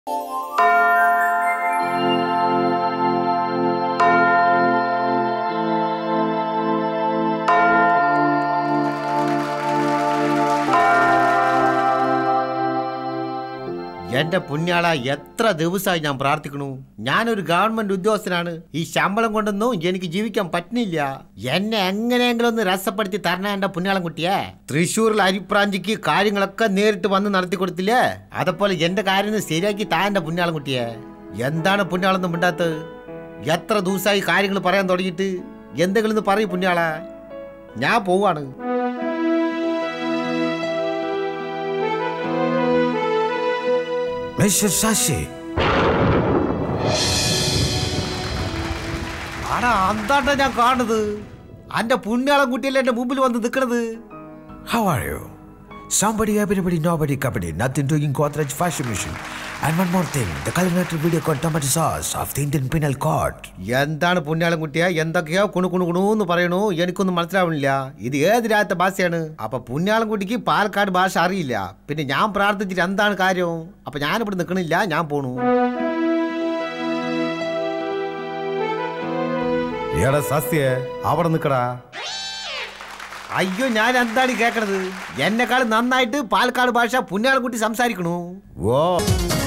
എന്റെ പുണ്യാള എത്ര ദിവസമായി ഞാൻ പ്രാർത്ഥിക്കണു ഞാനൊരു ഗവൺമെന്റ് ഉദ്യോഗസ്ഥനാണ് ഈ ശമ്പളം കൊണ്ടൊന്നും എനിക്ക് ജീവിക്കാൻ പറ്റുന്നില്ല എന്നെ എങ്ങനെയെങ്കിലും ഒന്ന് രസപ്പെടുത്തി തരണ എന്റെ പുണ്യാളം കുട്ടിയെ തൃശ്ശൂരിൽ അരിപ്രാഞ്ചിക്ക് കാര്യങ്ങളൊക്കെ നേരിട്ട് വന്ന് നടത്തി കൊടുത്തില്ലേ അതേപോലെ എന്റെ കാര്യം ഒന്ന് ശരിയാക്കി താ എന്റെ പുണ്യാളം കുട്ടിയെ എന്താണ് പുണ്യാളൊന്നും മിണ്ടാത്തത് എത്ര ദിവസമായി കാര്യങ്ങൾ പറയാൻ തുടങ്ങിയിട്ട് എന്തെങ്കിലും ഒന്ന് പറയും പുണ്യാള ഞാൻ പോവാണ് മിസ്റ്റർ ശശി ആടാ അന്താണ്ട ഞാൻ കാണുന്നത് അന്റെ പുണ്യാളം കുട്ടിയല്ലേ എന്റെ മുമ്പിൽ വന്ന് നിൽക്കണത് how are you? Somebody, everybody, nobody, company, nothing doing Godrej fashion mission. And one more thing, the culinary video called tomato sauce of the Indian Penal Code. എന്താണ് പുണ്യാളം കുട്ടിയ എന്തൊക്കെയോ കുണു കുണു കുണൂന്ന് പറയണു എനിക്കൊന്നും മനസ്സിലാവണില്ല ഇത് ഏത് രാജ്യത്തെ ഭാഷയാണ് അപ്പൊ പുണ്യാളം കുട്ടിക്ക് പാലക്കാട് ഭാഷ അറിയില്ല പിന്നെ ഞാൻ പ്രാർത്ഥിച്ചിട്ട് എന്താണ് കാര്യം അപ്പൊ ഞാനിവിടെ നിൽക്കണില്ല ഞാൻ പോണു എടാ സസ്യ അവിടെ നിക്കടാ അയ്യോ ഞാൻ എന്താണ് ഈ കേക്കണത് എന്നെക്കാൾ നന്നായിട്ട് പാലക്കാട് ഭാഷ പുണ്യാളൻകുട്ടി സംസാരിക്കണു ഓ